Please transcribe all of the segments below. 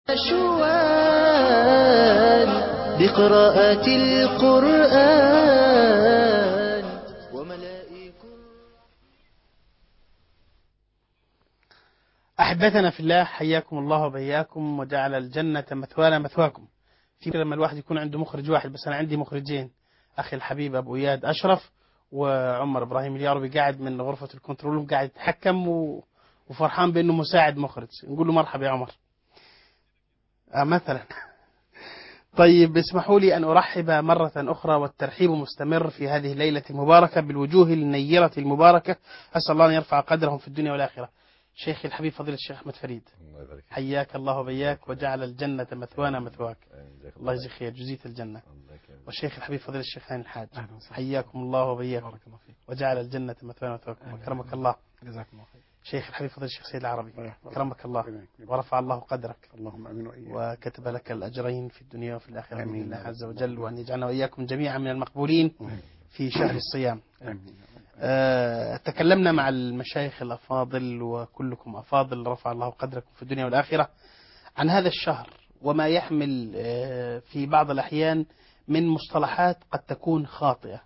أشوان بقراءة القرآن وملائك أحبتنا في الله حياكم الله وبياكم وجعل الجنة مثوانا مثواكم في لما الواحد يكون عنده مخرج واحد بس أنا عندي مخرجين أخي الحبيب أبو إياد أشرف وعمر إبراهيم الياربي قاعد من غرفة الكنترول قاعد يتحكم و... وفرحان بأنه مساعد مخرج نقول له مرحبا يا عمر آه مثلا طيب اسمحوا لي أن أرحب مرة أخرى والترحيب مستمر في هذه الليلة المباركة بالوجوه النيرة المباركة أسأل الله أن يرفع قدرهم في الدنيا والآخرة شيخي الحبيب فضيلة الشيخ أحمد فريد الله يبارك فيك. حياك الله وبياك وجعل الجنة مثوانا مثواك آمين. جزاك الله يجزيك خير جزيت الجنة الله يكرمك. والشيخ الحبيب فضيلة الشيخ هاني الحاج أهلا وسهلا. حياكم الله وبياكم بارك الله فيك وجعل الجنة مثوانا مثواكم آمين. وكرمك الله جزاكم الله خير شيخ الحبيب فضيلة الشيخ سيد العربي الله يحفظك. كرمك الله ربنا يكرمك. ورفع الله قدرك اللهم امين واياك وكتب لك الأجرين في الدنيا وفي الآخرة بإذن آمين. الله عز وجل وأن يجعلنا وإياكم جميعا من المقبولين آمين. في شهر الصيام امين آه، تكلمنا مع المشايخ الأفاضل وكلكم أفاضل رفع الله قدركم في الدنيا والآخرة عن هذا الشهر وما يحمل آه، في بعض الأحيان من مصطلحات قد تكون خاطئة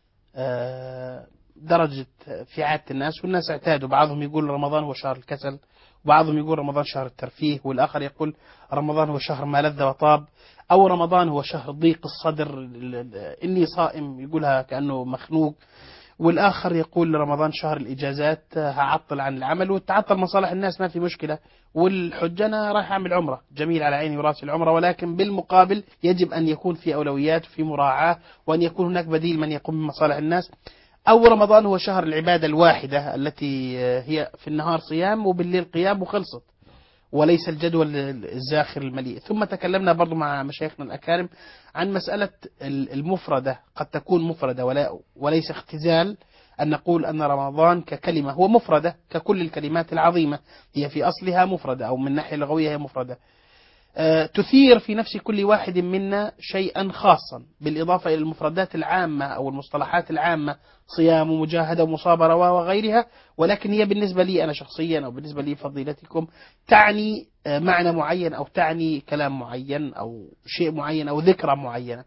آه، درجة في عادة الناس والناس اعتادوا بعضهم يقول رمضان هو شهر الكسل وبعضهم يقول رمضان شهر الترفيه والآخر يقول رمضان هو شهر ما لذ وطاب أو رمضان هو شهر ضيق الصدر ال- ال- إني صائم يقولها كأنه مخنوق والآخر يقول رمضان شهر الإجازات آه، هعطل عن العمل وتعطل مصالح الناس ما في مشكلة والحج أنا رايح أعمل عمرة جميل على عيني وراسي العمرة ولكن بالمقابل يجب أن يكون في أولويات وفي مراعاة وأن يكون هناك بديل من يقوم بمصالح الناس أو رمضان هو شهر العبادة الواحدة التي آه، هي في النهار صيام وبالليل قيام وخلصت وليس الجدول الزاخر المليء ثم تكلمنا برضو مع مشايخنا الأكارم عن مسألة ال- المفردة قد تكون مفردة ولا وليس اختزال أن نقول أن رمضان ككلمة هو مفردة ككل الكلمات العظيمة هي في أصلها مفردة أو من ناحية لغوية هي مفردة آه، تثير في نفس كل واحد منا شيئا خاصا بالإضافة إلى المفردات العامة أو المصطلحات العامة صيام ومجاهدة ومصابرة وغيرها ولكن هي بالنسبة لي أنا شخصيا أو بالنسبة لي فضيلتكم تعني آه، معنى معين أو تعني كلام معين أو شيء معين أو ذكرى معينة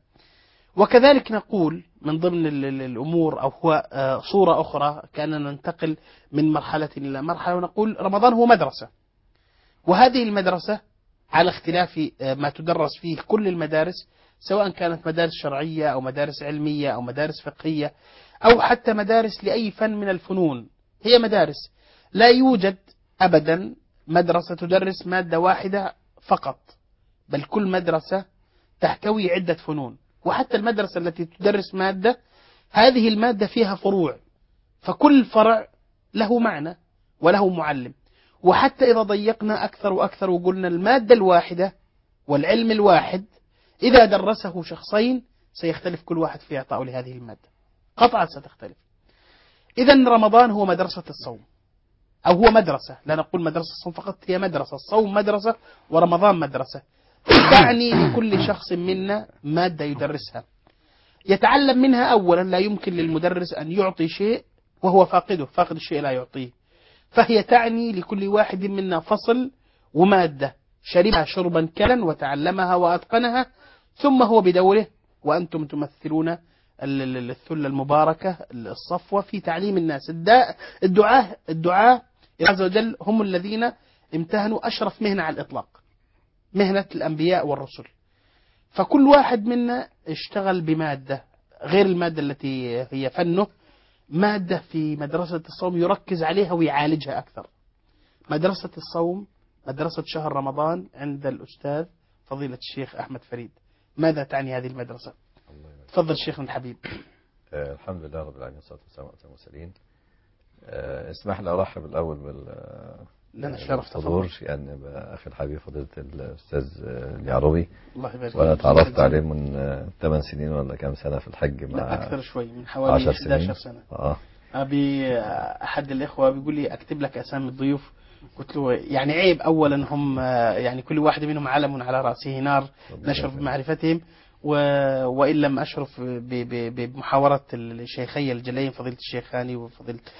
وكذلك نقول من ضمن ال- ال- الأمور أو هو آه، صورة أخرى كأننا ننتقل من مرحلة إلى مرحلة ونقول رمضان هو مدرسة وهذه المدرسة على اختلاف آه، ما تدرس فيه كل المدارس سواء كانت مدارس شرعية أو مدارس علمية أو مدارس فقهية أو حتى مدارس لأي فن من الفنون هي مدارس لا يوجد أبدا مدرسة تدرس مادة واحدة فقط بل كل مدرسة تحتوي عدة فنون وحتى المدرسة التي تدرس مادة هذه المادة فيها فروع فكل فرع له معنى وله معلم وحتى إذا ضيقنا أكثر وأكثر وقلنا المادة الواحدة والعلم الواحد إذا درسه شخصين سيختلف كل واحد في إعطائه لهذه المادة قطعا ستختلف إذا رمضان هو مدرسة الصوم أو هو مدرسة لا نقول مدرسة الصوم فقط هي مدرسة الصوم مدرسة ورمضان مدرسة تعني لكل شخص منا مادة يدرسها يتعلم منها أولا لا يمكن للمدرس أن يعطي شيء وهو فاقده فاقد الشيء لا يعطيه فهي تعني لكل واحد منا فصل ومادة شربها شربا كلا وتعلمها وأتقنها ثم هو بدوره وأنتم تمثلون ال- ال- الثلة المباركة الصفوة في تعليم الناس الدا- الدعاة الدعاة عز وجل هم الذين امتهنوا أشرف مهنة على الإطلاق مهنة الأنبياء والرسل فكل واحد منا اشتغل بمادة غير المادة التي هي فنه مادة في مدرسة الصوم يركز عليها ويعالجها أكثر مدرسة الصوم مدرسة شهر رمضان عند الأستاذ فضيلة الشيخ أحمد فريد ماذا تعني هذه المدرسة الله يبارك. تفضل شيخنا الحبيب آه، الحمد لله رب العالمين والصلاة والسلام على أسعد المرسلين آه، اسمح لي أرحب الأول بال لنا الشرف بالحضور تفضل يعني بأخي الحبيب فضيلة الأستاذ آه، اليعربي الله يبارك وأنا فيك. تعرفت عليه من 8 سنين ولا كام سنة في الحج مع لا أكثر شوي من حوالي 10 11 سنين سنة آه أبي أحد الإخوة بيقول لي أكتب لك أسامي الضيوف قلت له يعني عيب أولا هم آه، يعني كل واحد منهم علم على رأسه نار نشرف بمعرفتهم و... وإن لم أشرف ب... ب... ب- بمحاورة الشيخي الجليين فضيلة الشيخ هاني وفضيلة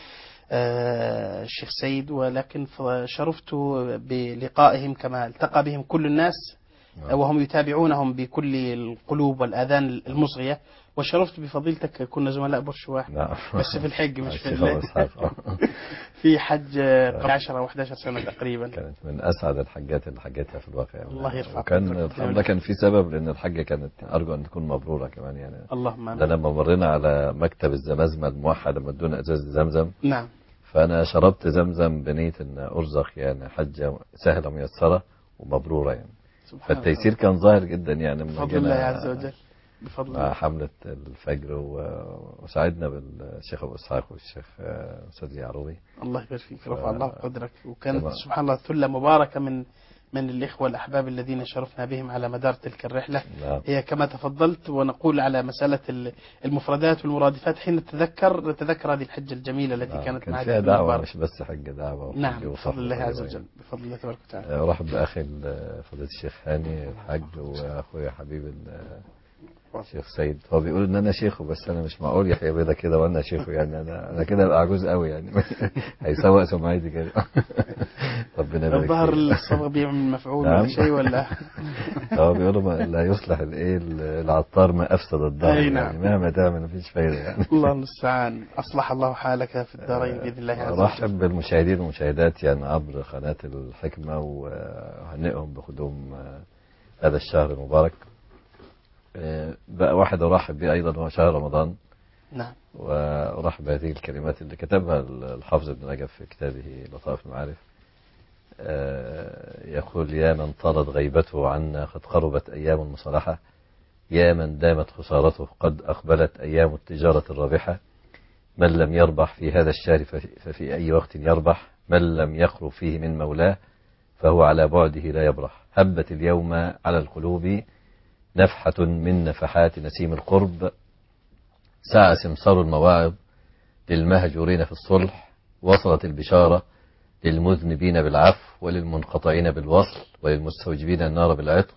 آه، الشيخ سيد ولكن ف- شرفت بلقائهم كما التقى بهم كل الناس نعم. وهم يتابعونهم بكل القلوب والآذان المصغية وشرفت بفضيلتك كنا زملاء برش واحد نعم بس في الحج مش في الشيخ ال- أبو إسحاق. في حج آه، قبل 10 أو 11 سنة تقريبا كانت من اسعد الحاجات اللي حجتها في الواقع يعني. الله يرفع وكان قدرك. الحمد لله كان في سبب لان الحجه كانت ارجو ان تكون مبروره كمان يعني اللهم ده آمين لما مرينا على مكتب الزمازمه الموحد لما ادونا ازاز زمزم نعم فانا شربت زمزم بنيه ان ارزق يعني حجه سهله ميسره ومبروره يعني سبحان فالتيسير كان ظاهر جدا يعني لما بفضل الله جينا عز وجل بفضل مع الله حملة الفجر و- وساعدنا بالشيخ أبو إسحاق والشيخ آه، أستاذ يعروبي الله يبارك فيك رفع الله قدرك وكانت تمام. سبحان الله ثلة مباركة من من الإخوة الأحباب الذين شرفنا بهم على مدار تلك الرحلة نعم هي كما تفضلت ونقول على مسألة ال- المفردات والمرادفات حين نتذكر نتذكر هذه الحجة الجميلة التي نعم. كانت كان مع فيها الجبل دعوة المبارك. مش بس حج دعوة وحج نعم وصحبة بفضل الله عز طيبة وجل بفضل الله تبارك وتعالى يعني. أرحب بأخي ال- فضيلة الشيخ هاني الحج وأخويا حبيب ال- الشيخ سيد هو بيقول إن أنا شيخه بس أنا مش معقول يحيى بيضة كده وأنا شيخه يعني أنا أنا كده أبقى عجوز قوي يعني هيسوق سمعتي كده ربنا يبارك الظهر فيك. الصبغ بيعمل مفعول نعم. ولا شيء ولا هو بيقولوا ما لا يصلح الايه العطار ما افسد الدهر أي يعني نعم. مهما تعمل مفيش فايده يعني الله المستعان أصلح الله حالك في الدارين بإذن الله عز وجل ارحب بالمشاهدين والمشاهدات يعني عبر قناه الحكمه وهنئهم بقدوم آه، هذا الشهر المبارك آه، بقى واحد ارحب به ايضا هو شهر رمضان نعم وارحب بهذه الكلمات اللي كتبها الحافظ ابن رجب في كتابه لطائف المعارف آه، يقول يا من طالت غيبته عنا قد قربت ايام المصالحه يا من دامت خسارته قد اقبلت ايام التجاره الرابحه من لم يربح في هذا الشهر ففي, ففي اي وقت يربح من لم يقرب فيه من مولاه فهو على بعده لا يبرح هبت اليوم على القلوب نفحة من نفحات نسيم القرب سعى سمسار المواعظ للمهجورين في الصلح وصلت البشارة للمذنبين بالعفو وللمنقطعين بالوصل وللمستوجبين النار بالعتق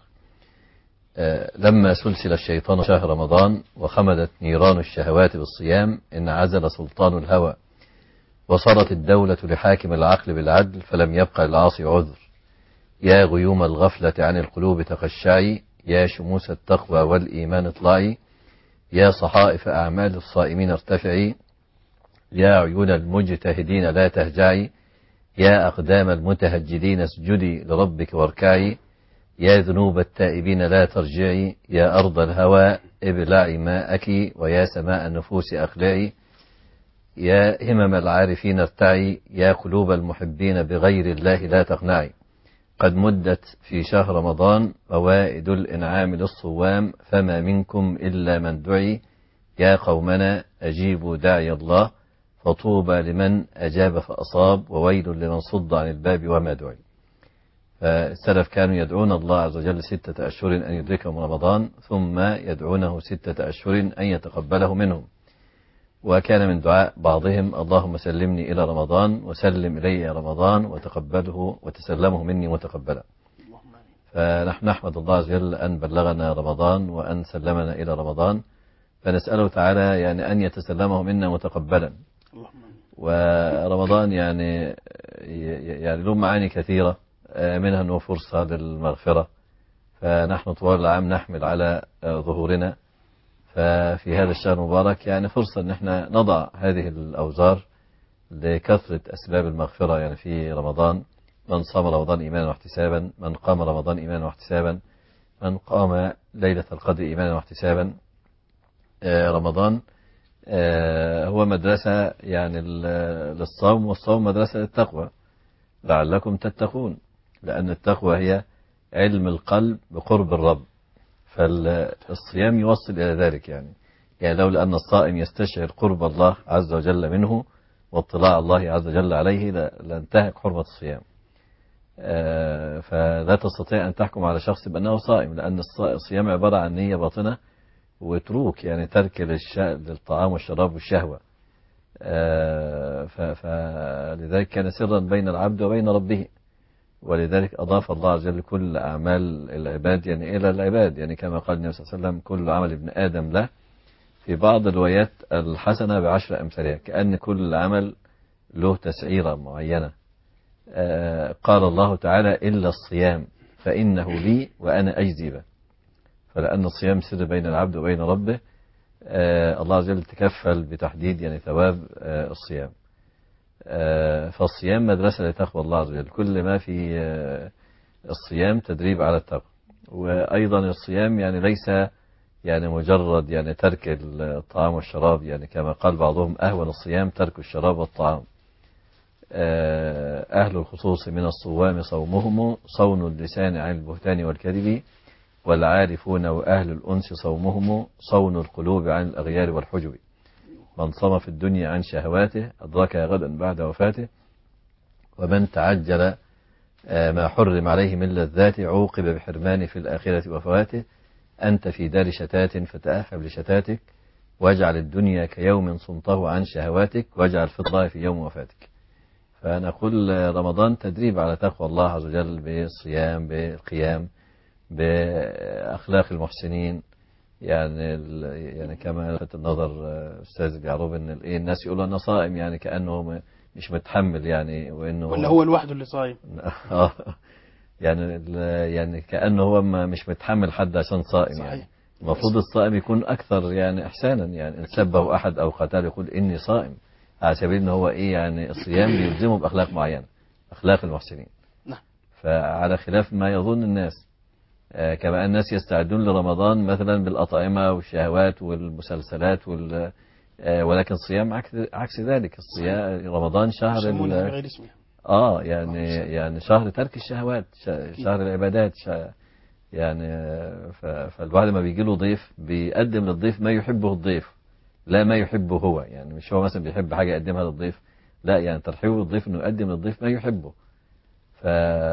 آه، لما سلسل الشيطان شهر رمضان وخمدت نيران الشهوات بالصيام انعزل سلطان الهوى وصارت الدولة لحاكم العقل بالعدل فلم يبقى للعاصي عذر يا غيوم الغفلة عن القلوب تخشعي يا شموس التقوى والإيمان اطلعي يا صحائف أعمال الصائمين ارتفعي يا عيون المجتهدين لا تهجعي يا أقدام المتهجدين اسجدي لربك واركعي يا ذنوب التائبين لا ترجعي يا أرض الهوى ابلعي ماءك ويا سماء النفوس أقلعي يا همم العارفين ارتعي يا قلوب المحبين بغير الله لا تقنعي قد مدت في شهر رمضان موائد الإنعام للصوام فما منكم إلا من دعي يا قومنا أجيبوا داعي الله فطوبى لمن أجاب فأصاب وويل لمن صد عن الباب وما دعي فالسلف كانوا يدعون الله عز وجل ستة أشهر أن يدركهم رمضان ثم يدعونه ستة أشهر أن يتقبله منهم وكان من دعاء بعضهم اللهم سلمني إلى رمضان وسلم إلي رمضان وتقبله وتسلمه مني متقبلا فنحن نحمد الله عز وجل أن بلغنا رمضان وأن سلمنا إلى رمضان فنسأله تعالى يعني أن يتسلمه منا متقبلا ورمضان يعني يعني له معاني كثيرة منها أنه فرصة للمغفرة فنحن طوال العام نحمل على ظهورنا ففي هذا الشهر المبارك يعني فرصة أن احنا نضع هذه الأوزار لكثرة أسباب المغفرة يعني في رمضان من صام رمضان إيمانا واحتسابا من قام رمضان إيمانا واحتسابا من قام ليلة القدر إيمانا واحتسابا آه، رمضان آه، هو مدرسة يعني ل- للصوم والصوم مدرسة للتقوى لعلكم تتقون لأن التقوى هي علم القلب بقرب الرب فالصيام يوصل إلى ذلك يعني يعني لولا أن الصائم يستشعر قرب الله عز وجل منه واطلاع الله عز وجل عليه ل- لانتهك حرمة الصيام آه، فلا تستطيع أن تحكم على شخص بأنه صائم لأن الص- الصيام عبارة عن نية باطنة وتروك يعني ترك للش... للطعام والشراب والشهوة آه، ف... فلذلك كان سرا بين العبد وبين ربه ولذلك أضاف الله عز وجل كل أعمال العباد يعني إلى العباد يعني كما قال النبي صلى الله عليه وسلم كل عمل ابن آدم له في بعض الروايات الحسنة بعشر أمثالها كأن كل عمل له تسعيرة معينة آه، قال الله تعالى إلا الصيام فإنه لي وأنا أجزي به فلأن الصيام سر بين العبد وبين ربه آه، الله عز وجل تكفل بتحديد يعني ثواب آه، الصيام آه، فالصيام مدرسة لتقوى الله عز وجل كل ما في آه، الصيام تدريب على التقوى وأيضا الصيام يعني ليس يعني مجرد يعني ترك الطعام والشراب يعني كما قال بعضهم أهون الصيام ترك الشراب والطعام آه، أهل الخصوص من الصوام صومهم صون اللسان عن البهتان والكذب والعارفون وأهل الأنس صومهم صون القلوب عن الأغيار والحجب من صام في الدنيا عن شهواته أدركها غدا بعد وفاته ومن تعجل آه، ما حرم عليه من لذات عوقب بحرمان في الآخرة وفواته أنت في دار شتات فتأهب لشتاتك واجعل الدنيا كيوم صمته عن شهواتك واجعل فضلها في يوم وفاتك فنقول رمضان تدريب على تقوى الله عز وجل بالصيام بالقيام بأخلاق المحسنين يعني ال- يعني كما لفت النظر آه، استاذ جعروب ان ال- إيه الناس يقولوا انا صائم يعني كانه م- مش متحمل يعني وانه ولا هو لوحده اللي صايم آه. يعني ال- يعني كانه هو ما- مش متحمل حد عشان صائم يعني صحيح المفروض الصائم يكون اكثر يعني احسانا يعني ان سبه احد او قتل يقول اني صائم على سبيل ان هو ايه يعني الصيام بيلزمه باخلاق معينه اخلاق المحسنين نعم. فعلى خلاف ما يظن الناس آه، كما الناس يستعدون لرمضان مثلا بالاطعمه والشهوات والمسلسلات وال آه، ولكن الصيام عكس عكس ذلك الصيام رمضان شهر يسمونها ال- بغير اسمها اه يعني يعني شهر ترك الشهوات ش- شهر العبادات ش- يعني آه، ف- فالواحد لما بيجي له ضيف بيقدم للضيف ما يحبه الضيف لا ما يحبه هو يعني مش هو مثلا بيحب حاجه يقدمها للضيف لا يعني ترحيبه بالضيف انه يقدم للضيف ما يحبه ف...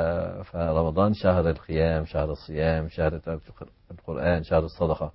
فرمضان شهر القيام شهر الصيام شهر تلاوة القرآن شهر الصدقة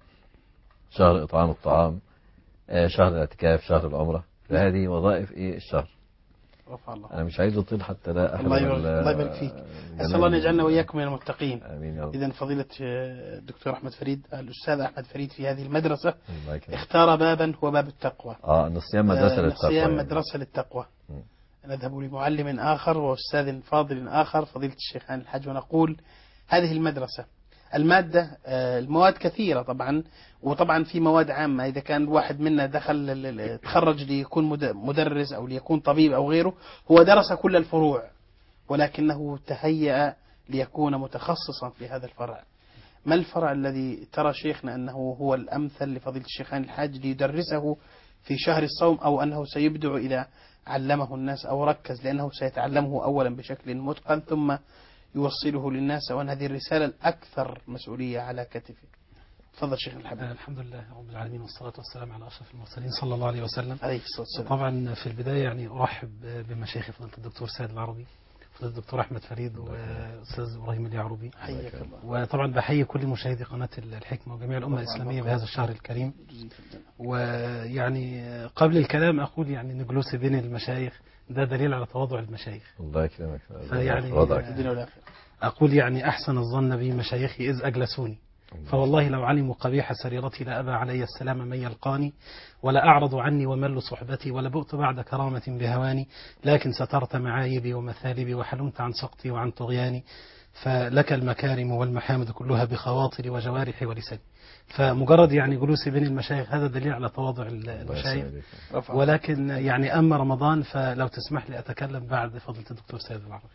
شهر إطعام الطعام آه، شهر الاعتكاف شهر العمرة فهذه وظائف إيه الشهر رفع الله أنا مش عايز أطيل حتى لا أحرم الله يبارك- ال- الله يبارك فيك. الجنان. أسأل الله أن يجعلنا وإياكم من المتقين آمين يا رب إذا فضيلة آه، الدكتور أحمد فريد الأستاذ أحمد فريد في هذه المدرسة الله يكرمك. اختار بابا هو باب التقوى اه ان الصيام مدرسه آه، للتقوى الصيام يعني. مدرسة للتقوى مم. نذهب لمعلم آخر وأستاذ فاضل آخر فضيلة الشيخ عن الحج ونقول هذه المدرسة المادة آه، المواد كثيرة طبعا وطبعا في مواد عامة إذا كان واحد منا دخل ل- ل- تخرج ليكون مد- مدرس أو ليكون طبيب أو غيره هو درس كل الفروع ولكنه تهيأ ليكون متخصصا في هذا الفرع ما الفرع الذي ترى شيخنا أنه هو الأمثل لفضيلة الشيخ عن الحاج ليدرسه في شهر الصوم أو أنه سيبدع إذا علمه الناس أو ركز لأنه سيتعلمه أولا بشكل متقن ثم يوصله للناس وأن هذه الرسالة الأكثر مسؤولية على كتفه تفضل شيخ الحبيب آه، الحمد لله رب العالمين والصلاة والسلام على أشرف المرسلين صلى الله عليه وسلم عليه الصلاة والسلام طبعا في البداية يعني أرحب بمشايخ فضيلة الدكتور سيد العربي فضيلة الدكتور أحمد فريد وأستاذ إبراهيم اليعربي حياك الله وطبعا بحيي كل مشاهدي قناة الحكمة وجميع الأمة الإسلامية بهذا الشهر الكريم ويعني قبل الكلام أقول يعني أن جلوسي بين المشايخ ده دليل على تواضع المشايخ الله يكرمك فيعني- في وضعك الدنيا والآخرة أقول يعني أحسن الظن بي مشايخي إذ أجلسوني فوالله لو علموا قبيح سريرتي لأبى علي السلام من يلقاني ولا أعرض عني ومل صحبتي ولا بؤت بعد كرامة بهواني لكن سترت معايبي ومثالبي وحلمت عن سقطي وعن طغياني فلك المكارم والمحامد كلها بخواطري وجوارحي ولساني فمجرد يعني جلوسي بين المشايخ هذا دليل على تواضع ال- الله المشايخ يسعدك. رفع ولكن يعني أما رمضان فلو تسمح لي أتكلم بعد فضيلة الدكتور سيد العربي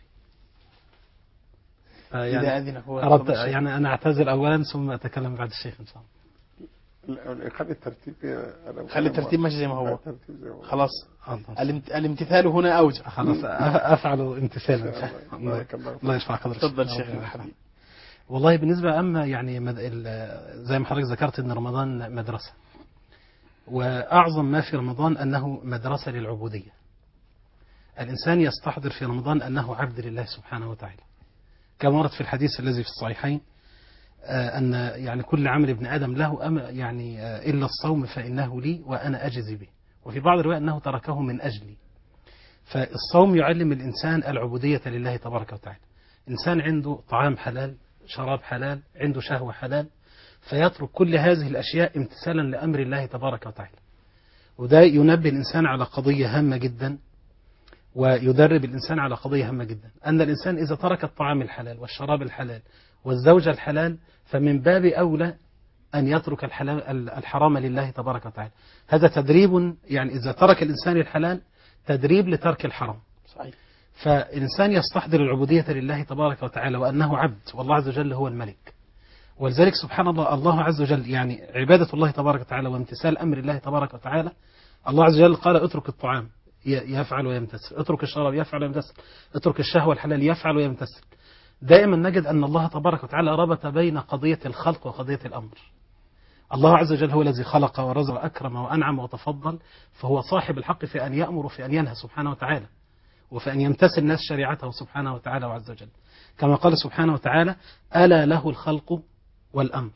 إذا فيعني أذن هو أردت تفضل الشيخ. يعني أنا أعتذر أولا ثم أتكلم بعد الشيخ إن شاء الله لا، خلي الترتيب أنا خلي الترتيب ماشي زي ما هو الترتيب زي ما هو. خلاص الله الامت- الامتثال هنا أوجه خلاص أف- أفعل امتثالا إن شاء الله. الله بارك الله الله يرفع قدرك تفضل شيخ الله الحبيب والله بالنسبة أما يعني مد... ال- زي ما حضرتك ذكرت أن رمضان مدرسة وأعظم ما في رمضان أنه مدرسة للعبودية الإنسان يستحضر في رمضان أنه عبد لله سبحانه وتعالى كما ورد في الحديث الذي في الصحيحين آه، أن يعني كل عمل ابن آدم له أم يعني آه، إلا الصوم فإنه لي وأنا أجزي به وفي بعض الروايات أنه تركه من أجلي فالصوم يعلم الإنسان العبودية لله تبارك وتعالى إنسان عنده طعام حلال شراب حلال عنده شهوة حلال فيترك كل هذه الأشياء امتثالا لأمر الله تبارك وتعالى وده ينبه الإنسان على قضية هامة جدا ويدرب الإنسان على قضية هامة جدا أن الإنسان إذا ترك الطعام الحلال والشراب الحلال والزوجة الحلال فمن باب أولى أن يترك الحلال الحرام لله تبارك وتعالى هذا تدريب يعني إذا ترك الإنسان الحلال تدريب لترك الحرام صحيح فالإنسان يستحضر العبودية لله تبارك وتعالى وأنه عبد والله عز وجل هو الملك ولذلك سبحان الله الله عز وجل يعني عبادة الله تبارك وتعالى وامتثال أمر الله تبارك وتعالى الله عز وجل قال اترك الطعام ي- يفعل ويمتثل اترك الشراب يفعل ويمتثل اترك الشهوة الحلال يفعل ويمتثل دائما نجد أن الله تبارك وتعالى ربط بين قضية الخلق وقضية الأمر الله عز وجل هو الذي خلق ورزق وأكرم وأنعم وتفضل فهو صاحب الحق في أن يأمر وفي أن ينهى سبحانه وتعالى وفي أن يمتثل الناس شريعته سبحانه وتعالى وعز وجل كما قال سبحانه وتعالى ألا له الخلق والأمر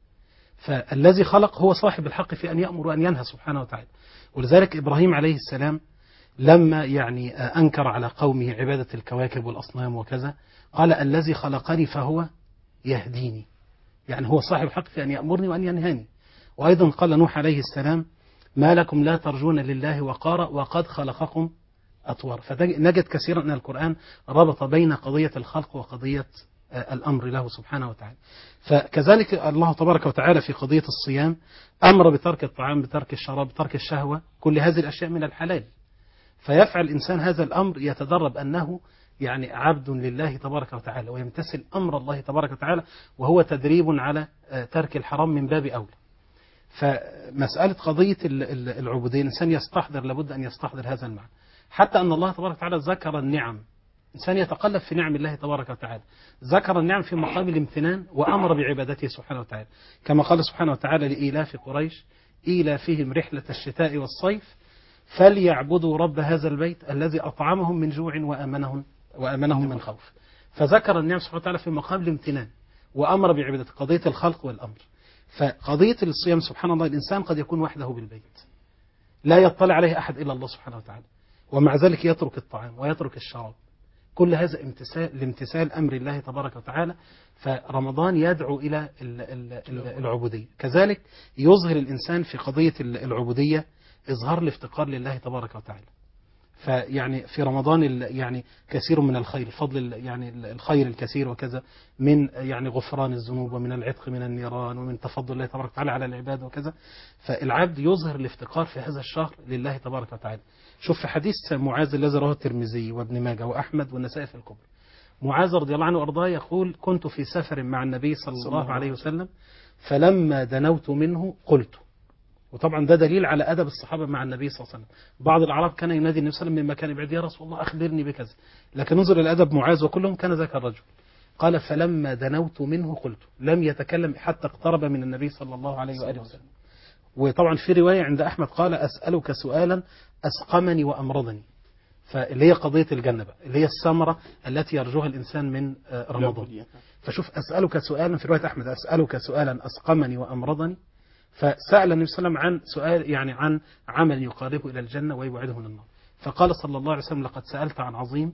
فالذي خلق هو صاحب الحق في أن يأمر وأن ينهى سبحانه وتعالى ولذلك إبراهيم عليه السلام لما يعني أنكر على قومه عبادة الكواكب والأصنام وكذا قال الذي خلقني فهو يهديني يعني هو صاحب الحق في أن يأمرني وأن ينهاني وأيضا قال نوح عليه السلام ما لكم لا ترجون لله وقارا وقد خلقكم أطوار فنجد كثيرا أن القرآن ربط بين قضية الخلق وقضية آه، الأمر له سبحانه وتعالى فكذلك الله تبارك وتعالى في قضية الصيام أمر بترك الطعام بترك الشراب بترك الشهوة كل هذه الأشياء من الحلال فيفعل الإنسان هذا الأمر يتدرب أنه يعني عبد لله تبارك وتعالى ويمتثل أمر الله تبارك وتعالى وهو تدريب على آه، ترك الحرام من باب أولى فمسألة قضية ال- ال- العبودية الإنسان يستحضر لابد أن يستحضر هذا المعنى حتى أن الله تبارك وتعالى ذكر النعم إنسان يتقلب في نعم الله تبارك وتعالى ذكر النعم في مقام الامتنان وأمر بعبادته سبحانه وتعالى كما قال سبحانه وتعالى لإيلاف قريش إيلافهم رحلة الشتاء والصيف فليعبدوا رب هذا البيت الذي أطعمهم من جوع وآمنهم وآمنهم من خوف فذكر النعم سبحانه وتعالى في مقام الامتنان وأمر بعبادته قضية الخلق والأمر فقضية الصيام سبحان الله الإنسان قد يكون وحده بالبيت لا يطلع عليه أحد إلا الله سبحانه وتعالى ومع ذلك يترك الطعام ويترك الشراب كل هذا امتثال لامتثال أمر الله تبارك وتعالى فرمضان يدعو إلى ال- ال- ال- العبودية كذلك يظهر الإنسان في قضية ال- العبودية إظهار الافتقار لله تبارك وتعالى فيعني في رمضان ال- يعني كثير من الخير الفضل ال- يعني ال- الخير الكثير وكذا من يعني غفران الذنوب ومن العتق من النيران ومن تفضل الله تبارك وتعالى على العباد وكذا فالعبد يظهر الافتقار في هذا الشهر لله تبارك وتعالى شوف في حديث معاذ الذي رواه الترمذي وابن ماجه وأحمد والنسائي في الكبرى معاذ رضي الله عنه وأرضاه يقول كنت في سفر مع النبي صلى الله عليه وسلم فلما دنوت منه قلت وطبعا ده دليل على أدب الصحابة مع النبي صلى الله عليه وسلم بعض الأعراب كان ينادي النبي صلى الله عليه وسلم من مكان بعيد يا رسول الله أخبرني بكذا لكن انظر إلى أدب معاذ وكلهم كان ذاك الرجل قال فلما دنوت منه قلت لم يتكلم حتى اقترب من النبي صلى الله عليه وآله وسلم وطبعا في رواية عند أحمد قال أسألك سؤالا أسقمني وأمرضني فاللي هي قضية الجنة بقى اللي هي الثمرة التي يرجوها الإنسان من آه، رمضان فشوف أسألك سؤالا في رواية أحمد أسألك سؤالا أسقمني وأمرضني فسأل النبي صلى الله عليه وسلم عن سؤال يعني عن عمل يقربه إلى الجنة ويبعده من النار فقال صلى الله عليه وسلم لقد سألت عن عظيم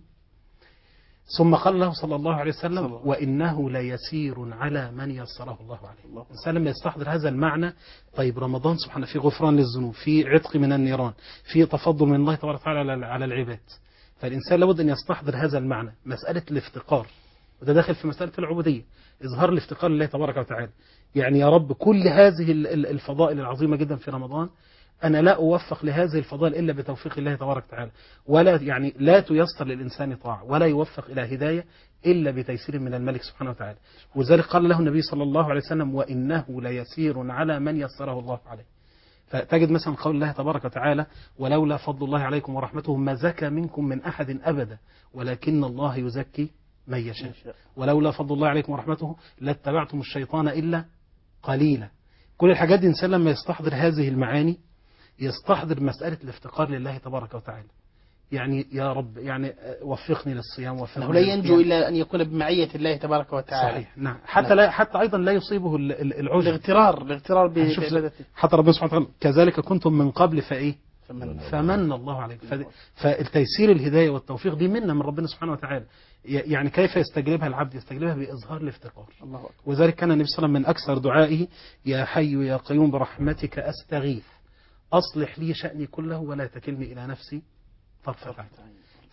ثم قال له صلى الله عليه وسلم صلى الله. وإنه ليسير على من يسره الله عليه الإنسان لما يستحضر هذا المعنى طيب رمضان سبحانه في غفران للذنوب في عتق من النيران في تفضل من الله تبارك وتعالى على- على العباد فالإنسان لابد أن يستحضر هذا المعنى مسألة الافتقار وده داخل في مسألة العبودية إظهار الافتقار لله تبارك وتعالى يعني يا رب كل هذه ال- ال- الفضائل العظيمة جدا في رمضان أنا لا أوفق لهذه الفضائل إلا بتوفيق الله تبارك وتعالى ولا يعني لا تيسر للإنسان طاعة ولا يوفق إلى هداية إلا بتيسير من الملك سبحانه وتعالى ولذلك قال له النبي صلى الله عليه وسلم وإنه ليسير على من يسره الله عليه فتجد مثلا قول الله تبارك وتعالى ولولا فضل الله عليكم ورحمته ما زكى منكم من أحد أبدا ولكن الله يزكي من يشاء ولولا فضل الله عليكم ورحمته لاتبعتم الشيطان إلا قليلا كل الحاجات دي الإنسان لما يستحضر هذه المعاني يستحضر مسألة الافتقار لله تبارك وتعالى يعني يا رب يعني آه، وفقني للصيام وفقني أنه لا ينجو للقيام. إلا أن يكون بمعية الله تبارك وتعالى صحيح نعم حتى لا حتى أيضا لا يصيبه ال- ال- العجب الاغترار الاغترار ب- هنشوف بعبادته حتى ربنا سبحانه وتعالى كذلك كنتم من قبل فإيه فمن فمن الله عليك فد- فالتيسير الهداية والتوفيق دي منة من ربنا سبحانه وتعالى ي- يعني كيف يستجلبها العبد يستجلبها بإظهار الافتقار الله أكبر وذلك كان النبي صلى الله عليه وسلم من أكثر دعائه يا حي يا قيوم برحمتك أستغيث أصلح لي شأني كله ولا تكلني إلى نفسي طرفة عين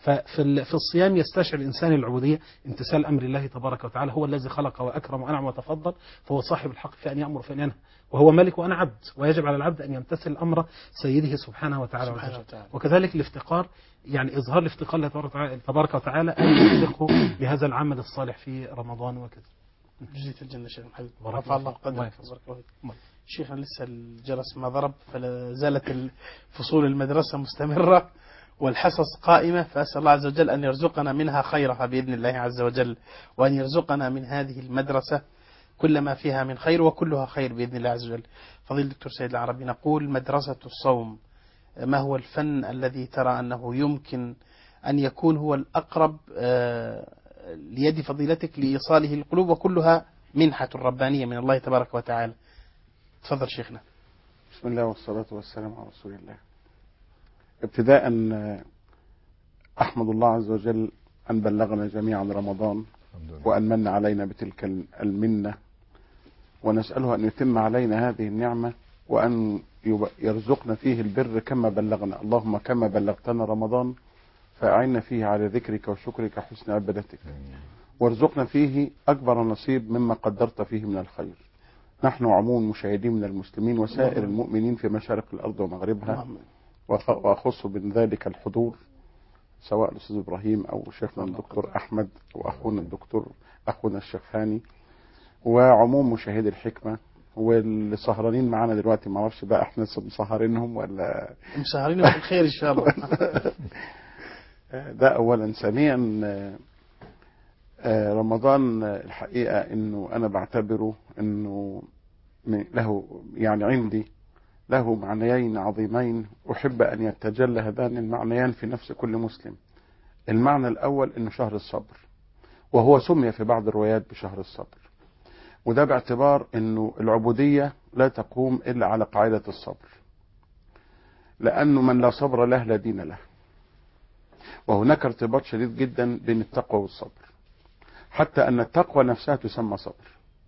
ففي ال- في الصيام يستشعر الانسان العبوديه امتثال امر الله تبارك وتعالى هو الذي خلق واكرم وانعم وتفضل فهو صاحب الحق في ان يامر وفي ان ينهى وهو ملك وانا عبد ويجب على العبد ان يمتثل امر سيده سبحانه وتعالى سبحانه وتعالى. وتعالى. وكذلك الافتقار يعني اظهار الافتقار لله تبارك وتعالى- تبارك وتعالى ان يوفقه لهذا العمل الصالح في رمضان وكذا جزيت الجنة شيخ محمد بارك رفع الله الله فيك. الله قدرك يحفظك. بارك الله فيك. شيخنا لسه الجرس ما ضرب فلا زالت فصول المدرسة مستمرة والحصص قائمة فأسأل الله عز وجل أن يرزقنا منها خيرها بإذن الله عز وجل وأن يرزقنا من هذه المدرسة كل ما فيها من خير وكلها خير بإذن الله عز وجل فضيل الدكتور سيد العربي نقول مدرسة الصوم ما هو الفن الذي ترى أنه يمكن أن يكون هو الأقرب آه، ليد فضيلتك لإيصاله القلوب وكلها منحة ربانية من الله تبارك وتعالى تفضل شيخنا بسم الله والصلاة والسلام على رسول الله ابتداء آه، أحمد الله عز وجل أن بلغنا جميعا رمضان الحمد لله. وأن من علينا بتلك المنة ونسأله أن يتم علينا هذه النعمة وأن يب- يرزقنا فيه البر كما بلغنا اللهم كما بلغتنا رمضان فأعنا فيه على ذكرك وشكرك حسن عبادتك وارزقنا فيه أكبر نصيب مما قدرت فيه من الخير نحن عموم مشاهدين من المسلمين وسائر المؤمنين في مشارق الأرض ومغربها اللهم وخ- وأخص من ذلك الحضور سواء الأستاذ إبراهيم أو شيخنا الدكتور أحمد وأخونا الدكتور أخونا الشيخ ثاني وعموم مشاهدي الحكمة واللي سهرانين معانا دلوقتي ما اعرفش بقى احنا لسه مسهرينهم ولا مسهرين بالخير إن شاء الله ده اولا ثانيا آه، آه، رمضان آه، الحقيقه انه انا بعتبره انه م- له يعني عندي له معنيين عظيمين احب ان يتجلى هذان المعنيان في نفس كل مسلم المعنى الاول انه شهر الصبر وهو سمي في بعض الروايات بشهر الصبر وده باعتبار انه العبوديه لا تقوم الا على قاعده الصبر لانه من لا صبر له لا دين له وهناك ارتباط شديد جدا بين التقوى والصبر حتى ان التقوى نفسها تسمى صبر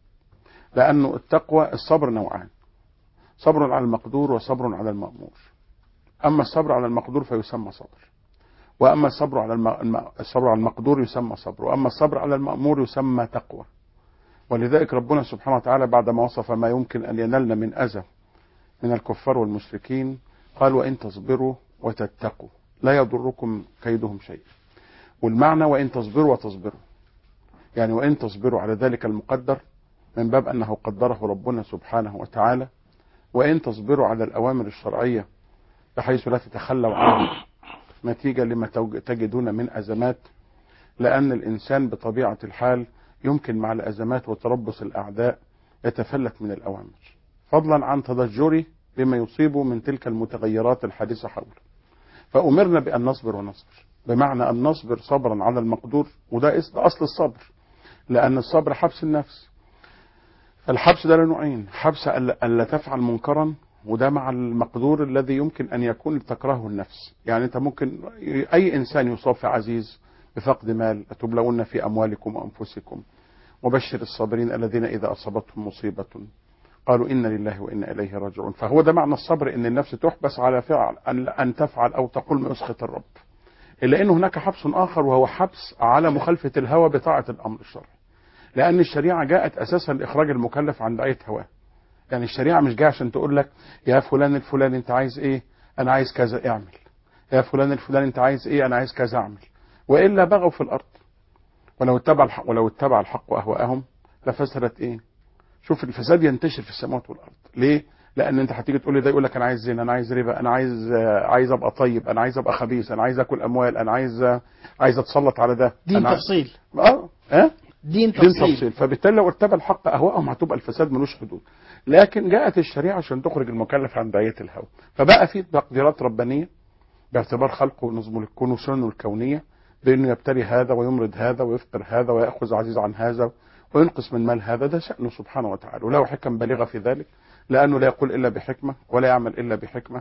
لانه التقوى الصبر نوعان صبر على المقدور وصبر على المأمور اما الصبر على المقدور فيسمى صبر واما الصبر على الم... الم- الصبر على المقدور يسمى صبر واما الصبر على المأمور يسمى تقوى ولذلك ربنا سبحانه وتعالى بعدما وصف ما يمكن ان ينالنا من اذى من الكفار والمشركين قال وان تصبروا وتتقوا لا يضركم كيدهم شيء والمعنى وإن تصبروا وتصبروا يعني وإن تصبروا على ذلك المقدر من باب أنه قدره ربنا سبحانه وتعالى وإن تصبروا على الأوامر الشرعية بحيث لا تتخلوا عنها نتيجة لما توج- تجدون من أزمات لأن الإنسان بطبيعة الحال يمكن مع الأزمات وتربص الأعداء يتفلت من الأوامر فضلا عن تضجره بما يصيبه من تلك المتغيرات الحادثة حوله فأمرنا بأن نصبر ونصبر بمعنى أن نصبر صبرا على المقدور وده اس- ده أصل الصبر لأن الصبر حبس النفس فالحبس ده له نوعين حبس ألا ألا تفعل منكرا وده مع المقدور الذي يمكن أن يكون تكرهه النفس يعني أنت ممكن أي إنسان يصاب في عزيز بفقد مال تبلون في أموالكم وأنفسكم وبشر الصابرين الذين إذا أصابتهم مصيبة قالوا إنا لله وإنا إليه راجعون فهو ده معنى الصبر إن النفس تحبس على فعل أن, أن تفعل أو تقول ما يسخط الرب إلا أن هناك حبس آخر وهو حبس على مخالفة الهوى بطاعة الأمر الشرعي لأن الشريعة جاءت أساسا لإخراج المكلف عن دعية هواه يعني الشريعة مش جاية عشان تقول لك يا فلان الفلاني أنت عايز إيه أنا عايز كذا اعمل يا فلان الفلاني أنت عايز إيه أنا عايز كذا أعمل وإلا بغوا في الأرض ولو اتبع الحق ولو اتبع الحق أهواءهم لفسدت إيه شوف الفساد ينتشر في السماوات والارض ليه لان انت هتيجي تقول لي ده يقول لك انا عايز زنا انا عايز ربا انا عايز آه، عايز ابقى طيب انا عايز ابقى خبيث انا عايز اكل اموال انا عايز آه، عايز اتسلط على ده دين أنا تفصيل اه اه دين دين تفصيل تفصيل فبالتالي لو اتبع الحق اهواءهم هتبقى الفساد ملوش حدود لكن جاءت الشريعه عشان تخرج المكلف عن داعيه الهوى فبقى في تقديرات ربانيه باعتبار خلقه ونظمه للكون وسننه الكونيه بانه يبتلي هذا ويمرض هذا ويفطر هذا وياخذ عزيز عن هذا وينقص من مال هذا ده شأنه سبحانه وتعالى وله حكم بالغة في ذلك لأنه لا يقول إلا بحكمة ولا يعمل إلا بحكمة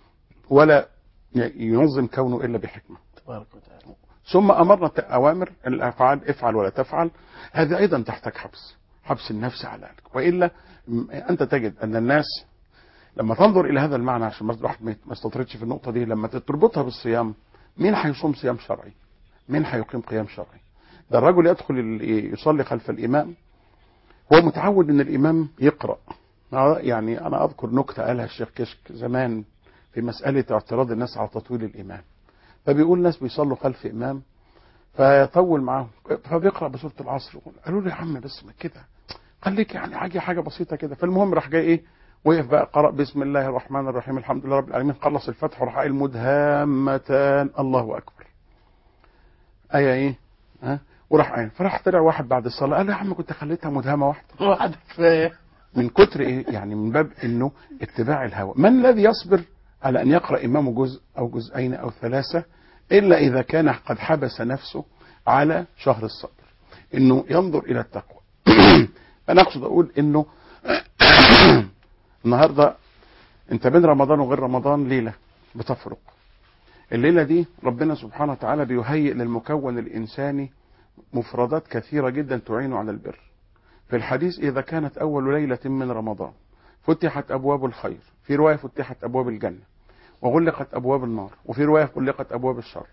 ولا ي- ينظم كونه إلا بحكمة تبارك وتعالى ثم أمرنا ت- أوامر الأفعال افعل ولا تفعل هذا أيضا تحتاج حبس حبس النفس على ذلك وإلا م- أنت تجد أن الناس لما تنظر إلى هذا المعنى عشان بس الواحد ما يت- ما يستطردش في النقطة دي لما تربطها بالصيام مين هيصوم صيام شرعي مين هيقيم قيام شرعي ده الرجل يدخل ال- يصلي خلف الامام هو متعود ان الامام يقرا آه، يعني انا اذكر نكته قالها الشيخ كشك زمان في مساله اعتراض الناس على تطويل الامام فبيقول ناس بيصلوا خلف امام فيطول معاهم فبيقرا بسوره العصر قالوا له يا عم بس ما كده خليك يعني حاجه حاجه بسيطه كده فالمهم راح جاي ايه وقف بقى قرأ بسم الله الرحمن الرحيم الحمد لله رب العالمين خلص الفتح وراح قايل مدهامتان الله اكبر ايه ايه ها وراح قايل فراح طلع واحد بعد الصلاه قال له يا عم كنت خليتها مدهمه واحده واحد في من كتر ايه يعني من باب انه اتباع الهوى من الذي يصبر على ان يقرا امامه جزء او جزئين او ثلاثه الا اذا كان قد حبس نفسه على شهر الصبر انه ينظر الى التقوى انا اقصد اقول انه النهارده انت بين رمضان وغير رمضان ليله بتفرق الليله دي ربنا سبحانه وتعالى بيهيئ للمكون الانساني مفردات كثيره جدا تعينه على البر في الحديث إذا كانت أول ليلة من رمضان فتحت أبواب الخير في رواية فتحت أبواب الجنة وغلقت أبواب النار وفي رواية غلقت أبواب الشر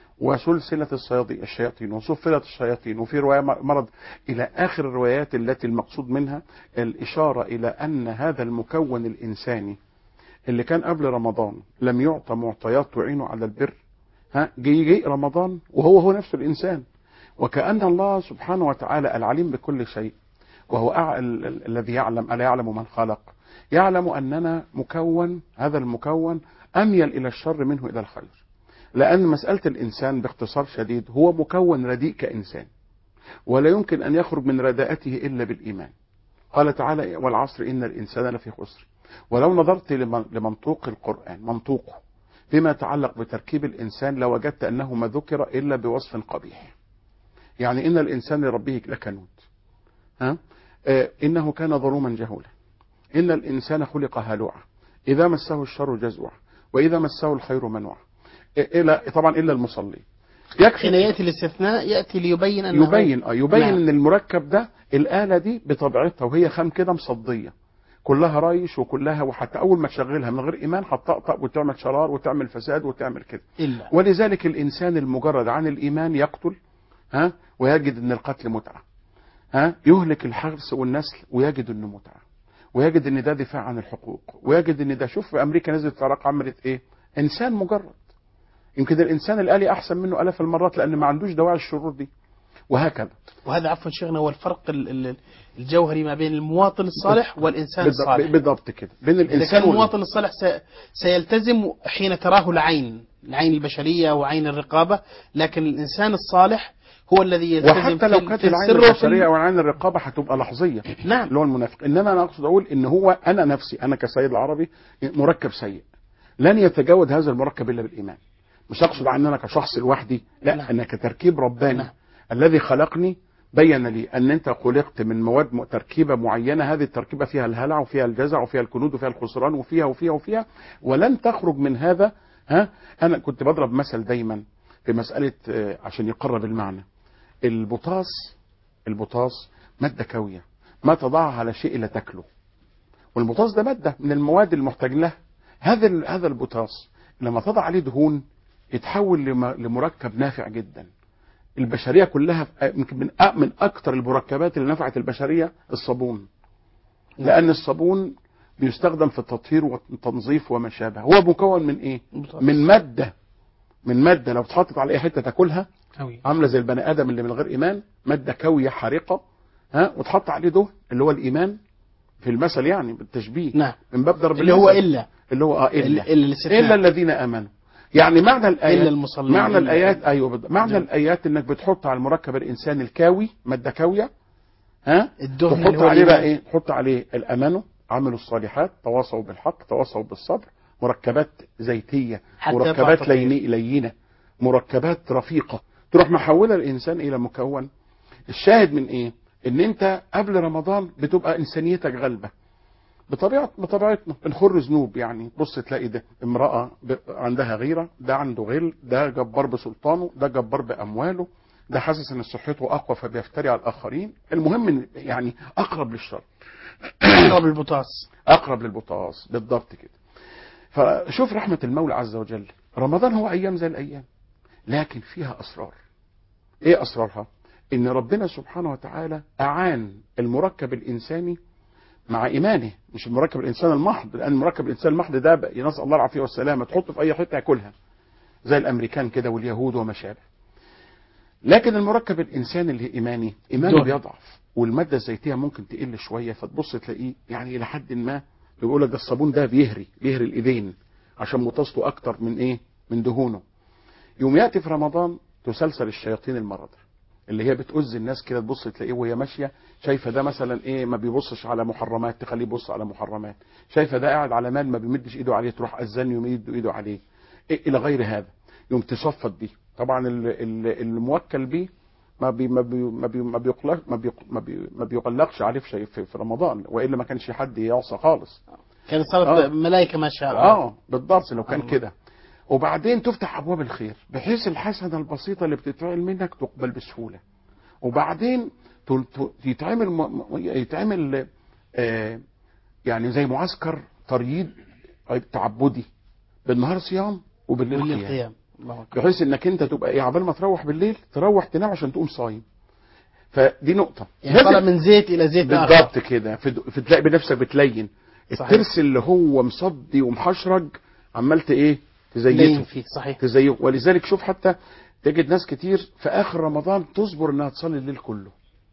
وسلسلة الصيادين الشياطين وصفلت الشياطين وفي رواية مرض إلى آخر الروايات التي المقصود منها الإشارة إلى أن هذا المكون الإنساني اللي كان قبل رمضان لم يعطى معطيات تعينه على البر ها جي جي رمضان وهو هو نفس الإنسان وكأن الله سبحانه وتعالى العليم بكل شيء وهو أع- ال- ال- الذي يعلم ألا يعلم من خلق يعلم أننا مكون هذا المكون أميل إلى الشر منه إلى الخير لأن مسألة الإنسان باختصار شديد هو مكون رديء كإنسان ولا يمكن أن يخرج من رداءته إلا بالإيمان قال تعالى والعصر إن الإنسان لفي خسر ولو نظرت لمن- لمنطوق القرآن منطوقه فيما يتعلق بتركيب الإنسان لوجدت أنه ما ذكر إلا بوصف قبيح يعني إن الإنسان لربه لكنود ها؟ آه، إنه كان ظلوما جهولا إن الإنسان خلق هلوعا إذا مسه الشر جزوعا وإذا مسه الخير منوعا إيه- إلى طبعا إلا المصلي حين يكفي يأتي الاستثناء يأتي ليبين أنه يبين اه يبين نعم. ان المركب ده الاله دي بطبيعتها وهي خام كده مصديه كلها رايش وكلها وحتى اول ما تشغلها من غير ايمان هتطقطق وتعمل شرار وتعمل فساد وتعمل كده إلا ولذلك الانسان المجرد عن الايمان يقتل ها ويجد ان القتل متعه ها يهلك الحرث والنسل ويجد انه متعه ويجد ان ده دفاع عن الحقوق ويجد ان ده شوف في امريكا نزلت فرق عملت ايه انسان مجرد يمكن الانسان الالي احسن منه الاف المرات لان ما عندوش دواعي الشرور دي وهكذا وهذا عفوا شيخنا هو الفرق ال- ال- الجوهري ما بين المواطن الصالح والإنسان بالضبط- الصالح بالضبط كده بين إذا كان الانسان وال- المواطن الصالح سي- سيلتزم حين تراه العين العين البشرية وعين الرقابة لكن الإنسان الصالح هو الذي يلتزم وحتى لو في- كانت في العين السر وفي البشريه او العين الرقابه هتبقى لحظيه نعم اللي هو المنافق انما انا اقصد اقول ان هو انا نفسي انا كسيد العربي مركب سيء لن يتجاوز هذا المركب الا بالايمان مش اقصد عن انا كشخص لوحدي لا نعم. انا كتركيب رباني نعم. الذي خلقني بين لي ان انت خلقت من مواد م- تركيبه معينه هذه التركيبه فيها الهلع وفيها الجزع وفيها الكنود وفيها الخسران وفيها وفيها وفيها ولن تخرج من هذا ها انا كنت بضرب مثل دايما في مساله آه، عشان يقرب المعنى البطاس البطاس ماده كاويه ما تضعها على شيء لا تاكله والبطاس ده ماده من المواد المحتاج لها هذا ال- هذا البطاس لما تضع عليه دهون يتحول لم- لمركب نافع جدا البشريه كلها يمكن من أ- من اكثر المركبات اللي نفعت البشريه الصابون لان الصابون بيستخدم في التطهير والتنظيف وما شابه هو مكون من ايه من ماده من ماده لو اتحطت على اي حته تاكلها أوي. عامله زي البني ادم اللي من غير ايمان ماده كاويه حارقه ها وتحط عليه دهن اللي هو الايمان في المثل يعني بالتشبيه نعم من باب ضرب اللي هو المثل. إلا اللي هو اه إلا الا إلا الاستثناء. الا الذين امنوا يعني معنى الايات إلا المصلين معنى إلا- الايات ايوه بالضبط. معنى نعم. الايات انك بتحط على المركب الانساني الكاوي ماده كاويه ها الدهن تحط اللي هو عليه بقى الإيمان. ايه تحط عليه الامانه عملوا الصالحات تواصوا بالحق تواصوا بالصبر مركبات زيتيه حتى مركبات يطلع ليني لينه مركبات رفيقه تروح محوله الانسان الى مكون الشاهد من ايه ان انت قبل رمضان بتبقى انسانيتك غالبه بطبيعه بطبيعتنا بنخر ذنوب يعني بص تلاقي ده امراه ب- عندها غيره ده عنده غل ده جبار بسلطانه ده جبار بامواله ده حاسس ان صحته اقوى فبيفتري على الاخرين المهم إن يعني اقرب للشر أقرب البطاس اقرب للبطاس بالضبط كده فشوف رحمه المولى عز وجل رمضان هو ايام زي الايام لكن فيها اسرار ايه اسرارها ان ربنا سبحانه وتعالى اعان المركب الانساني مع ايمانه مش المركب الانسان المحض لان المركب الانسان المحض ده بقى نسال الله العافيه والسلامه تحطه في اي حته ياكلها زي الامريكان كده واليهود وما شابه لكن المركب الانساني اللي ايماني ايمانه دهن. بيضعف والماده الزيتيه ممكن تقل شويه فتبص تلاقيه يعني الى حد ما بيقول لك ده الصابون ده بيهري بيهري الايدين عشان متصله اكتر من ايه من دهونه يوم ياتي في رمضان تسلسل الشياطين المرضى اللي هي بتؤذي الناس كده تبص تلاقيه وهي ماشيه شايفه ده مثلا ايه ما بيبصش على محرمات تخليه يبص على محرمات شايفه ده قاعد على مال ما بيمدش ايده عليه تروح اذان يمد ايده عليه إيه الى غير هذا يوم تصفد دي طبعا ال- ال- الموكل بيه ما بي ما بي ما بي ما بيقلق ما بي ما, بي ما بيقلقش عليه في شيء في, في رمضان والا ما كانش حد يعصى خالص كانت صارت آه. ملائكه ما شاء الله اه بالضبط لو كان الله. كده وبعدين تفتح ابواب الخير بحيث الحسنه البسيطه اللي بتتفعل منك تقبل بسهوله وبعدين تل- ت- يتعمل م- م- يتعمل آه يعني زي معسكر ترييد تعبدي بالنهار صيام وبالليل قيام والقيام الله اكبر بحيث انك انت تبقى ايه عبال ما تروح بالليل تروح تنام عشان تقوم صايم فدي نقطه يعني طالع من زيت الى زيت آخر. بالضبط كده في- في- تلاقي بنفسك بتلين صحيح. الترس اللي هو مصدي ومحشرج عملت ايه لين تزيته فيه صحيح تزيه ولذلك شوف حتى تجد ناس كتير في اخر رمضان تصبر انها تصلي الليل كله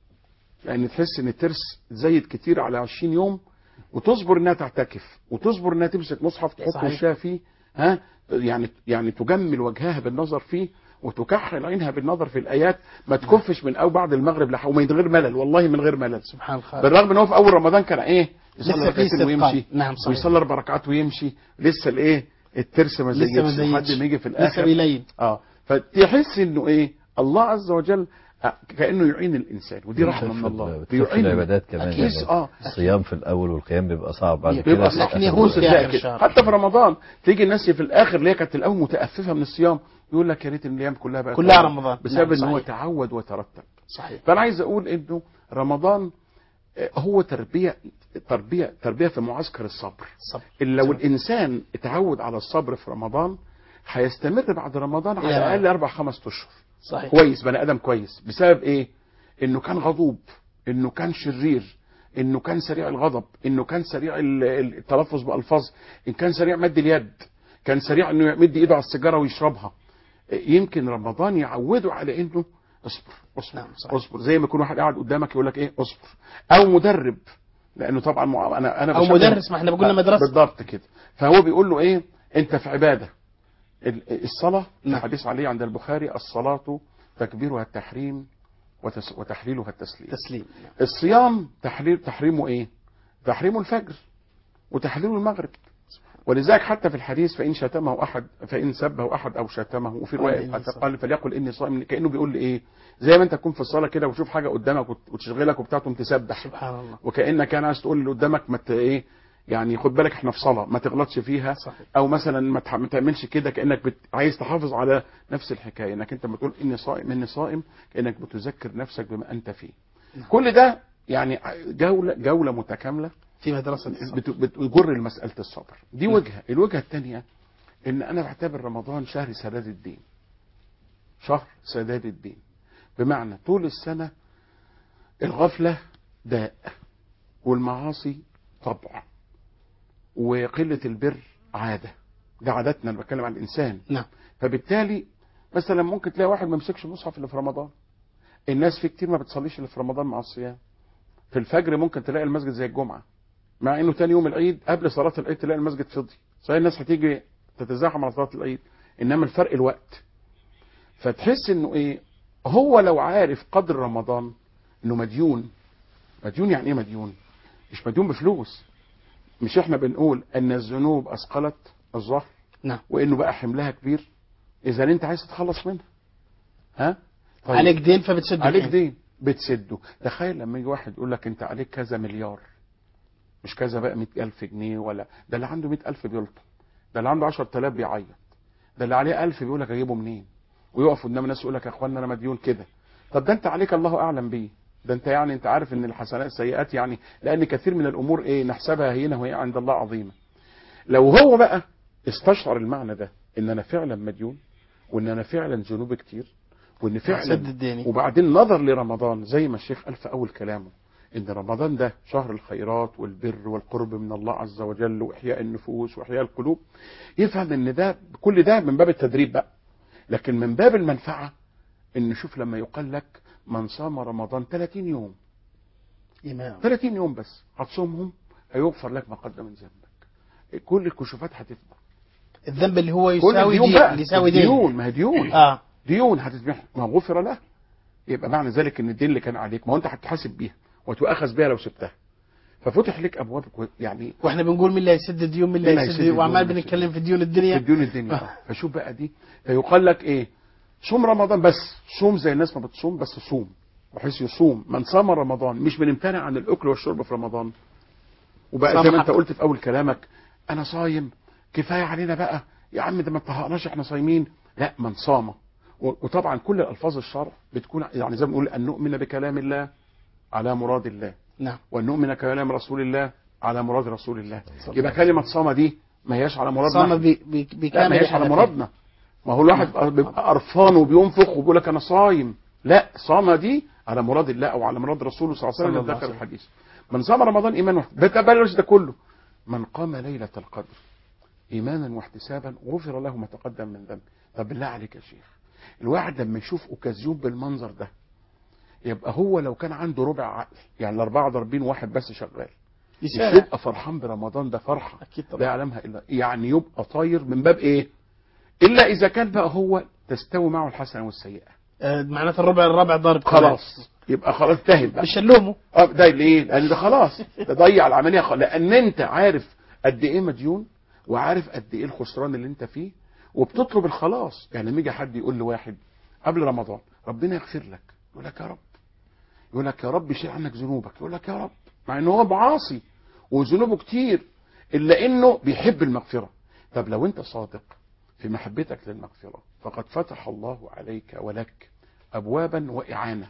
لان تحس ان الترس زايد كتير على 20 يوم وتصبر انها تعتكف وتصبر انها تمسك مصحف تحط صحيح. وشها فيه ها يعني يعني تجمل وجهها بالنظر فيه وتكحل عينها بالنظر في الايات ما تكفش من او بعد المغرب لح ومن غير ملل والله من غير ملل سبحان الخالق بالرغم ان هو في اول رمضان كان ايه يصلي لسه في ركعتين استثقال. ويمشي نعم صحيح ويصلي اربع ركعات ويمشي لسه الايه الترس ما لسه زيدش ما زيدش. لحد ما يجي في لسه الاخر بيلين اه فتحس انه ايه الله عز وجل آه، كانه يعين الانسان ودي رحمه من الله بتخف العبادات كمان أكيد يعني اه الصيام في الاول والقيام بيبقى صعب بعد بيبقى كده صعب. في لكن آخر يهوس الوقت. في تلاقي آخر كده. الشهر. حتى في رمضان تيجي الناس في الاخر اللي هي كانت الاول متأففة من الصيام يقول لك يا ريت ان الايام كلها بقى كلها رمضان. بسبب نعم، ان هو صحيح. تعود وترتب صحيح فانا عايز اقول انه رمضان آه، هو تربيه تربيه تربيه في معسكر الصبر الصبر اللي لو صبر. الانسان اتعود على الصبر في رمضان هيستمر بعد رمضان على إلى بعد. الاقل اربع خمس اشهر صحيح كويس بني ادم كويس بسبب ايه انه كان غضوب انه كان شرير انه كان سريع الغضب انه كان سريع ال- ال- التلفظ بالفاظ ان كان سريع مد اليد كان سريع انه يمد ايده على السيجاره ويشربها يمكن رمضان يعوده على انه اصبر اصبر نعم، صحيح. اصبر زي ما يكون واحد قاعد قدامك يقول لك ايه اصبر او مدرب لانه طبعا مع- انا انا او بشبه- مدرس ما احنا قلنا مدرسه بالضبط كده فهو بيقول له ايه انت في عباده ال- الصلاه نعم. الحديث عليه عند البخاري الصلاه تكبيرها التحريم وتس وتحليلها التسليم تسليم الصيام تحليل تحريمه ايه تحريمه الفجر وتحليله المغرب ولذلك حتى في الحديث فان شتمه احد فان سبه احد او شتمه وفي قال روايه إني حتى صائم. قال فليقل اني صائم كانه بيقول لي ايه زي ما انت تكون في الصلاه كده وتشوف حاجه قدامك وت- وتشغلك وبتاع تقوم تسبح سبحان الله وكانك كان عايز تقول اللي قدامك ما ت- ايه يعني خد بالك احنا في صلاه ما تغلطش فيها صحيح او مثلا ما تح- ما تعملش كده كانك بت... عايز تحافظ على نفس الحكايه انك انت بتقول اني صائم اني صائم كانك بتذكر نفسك بما انت فيه نعم. كل ده يعني جوله جوله متكامله في مدرسه الصبر بت- بتجر لمساله الصبر دي وجهه الوجهه الثانيه ان انا بعتبر رمضان شهر سداد الدين شهر سداد الدين بمعنى طول السنه الغفله داء والمعاصي طبع وقله البر عاده ده عاداتنا انا بتكلم عن الانسان نعم فبالتالي مثلا ممكن تلاقي واحد ما يمسكش مصحف الا في رمضان الناس في كتير ما بتصليش الا في رمضان مع الصيام في الفجر ممكن تلاقي المسجد زي الجمعه مع انه تاني يوم العيد قبل صلاه العيد تلاقي المسجد فضي صحيح الناس هتيجي تتزاحم على صلاه العيد انما الفرق الوقت فتحس انه ايه هو لو عارف قدر رمضان انه مديون مديون يعني ايه مديون مش مديون بفلوس مش احنا بنقول ان الذنوب اثقلت الظهر نعم وانه بقى حملها كبير اذا انت عايز تتخلص منها ها طيب. عليك دين فبتسد عليك الحين. دين بتسده تخيل لما يجي واحد يقول لك انت عليك كذا مليار مش كذا بقى مئة ألف جنيه ولا ده اللي عنده مئة ألف بيلطم ده اللي عنده عشر تلاف بيعيط ده اللي عليه ألف بيقول لك أجيبه منين ويقف قدام الناس يقول لك يا اخوانا انا مديون كده طب ده انت عليك الله اعلم بيه ده انت يعني انت عارف ان الحسنات السيئات يعني لان كثير من الامور ايه نحسبها هينه وهي عند الله عظيمه لو هو بقى استشعر المعنى ده ان انا فعلا مديون وان انا فعلا ذنوبي كتير وان سد فعلا الديني وبعدين نظر لرمضان زي ما الشيخ قال في اول كلامه ان رمضان ده شهر الخيرات والبر والقرب من الله عز وجل واحياء النفوس واحياء القلوب يفهم ان ده كل ده من باب التدريب بقى لكن من باب المنفعه ان شوف لما يقال لك من صام رمضان 30 يوم إمام 30 يوم بس هتصومهم هيغفر لك ما قدم من ذنبك كل الكشوفات هتتبع الذنب اللي هو كل يساوي الديون دين بقى اللي يساوي دين ديون ما هي ديون اه ديون هتتمح ما غفر له يبقى معنى ذلك ان الدين اللي كان عليك ما هو انت هتحاسب بيها وتؤاخذ بيها لو سبتها ففتح لك ابواب كو- يعني واحنا بنقول مين اللي هيسد الديون مين اللي مين هيسد هيسد الديون، وعمال مين بنتكلم في ديون في الدنيا ديون الدنيا آه. فشوف بقى دي فيقال لك ايه صوم رمضان بس صوم زي الناس ما بتصوم بس صوم بحيث يصوم من صام رمضان مش بنمتنع عن الاكل والشرب في رمضان وبقى صام زي ما انت حقا. قلت في اول كلامك انا صايم كفايه علينا بقى يا عم ده ما اتطهقناش احنا صايمين لا من صام و- وطبعا كل الالفاظ الشرع بتكون يعني زي ما بنقول ان نؤمن بكلام الله على مراد الله نعم وان نؤمن كلام رسول الله على مراد رسول الله يبقى كلمه صام دي ما هياش على مرادنا صام احنا. بي- بي- لا بكامل ما هيش على حنفية. مرادنا ما هو الواحد بيبقى- بيبقى قرفان وبينفخ وبيقول لك انا صايم لا صام دي على مراد الله او على مراد رسوله صلى الله صلى عليه الله وسلم عليه ذكر الحديث من صام رمضان ايمانا واحتسابا بلاش ده كله من قام ليله القدر ايمانا واحتسابا غفر له ما تقدم من ذنبه طب بالله عليك يا شيخ الواحد لما يشوف اوكازيون بالمنظر ده يبقى هو لو كان عنده ربع عقل يعني الاربعه ضاربين واحد بس شغال مش يسارع يبقى فرحان برمضان ده فرحه اكيد لا طبعا يعلمها الا يعني يبقى طاير من باب ايه الا اذا كان بقى هو تستوي معه الحسنه والسيئه آه، معناته الربع الرابع ضارب خلاص يبقى خلاص انتهت بقى مش هنلومه اه ده ليه لان ده خلاص ده ضيع العمليه خلاص لان انت عارف قد ايه مديون وعارف قد ايه الخسران اللي انت فيه وبتطلب الخلاص يعني لما يجي حد يقول لواحد قبل رمضان ربنا يغفر لك يقول لك يا رب يقول لك يا رب يشيل عنك ذنوبك يقول لك يا رب مع ان هو معاصي وذنوبه كتير الا انه بيحب المغفره طب لو انت صادق في محبتك للمغفره فقد فتح الله عليك ولك ابوابا واعانه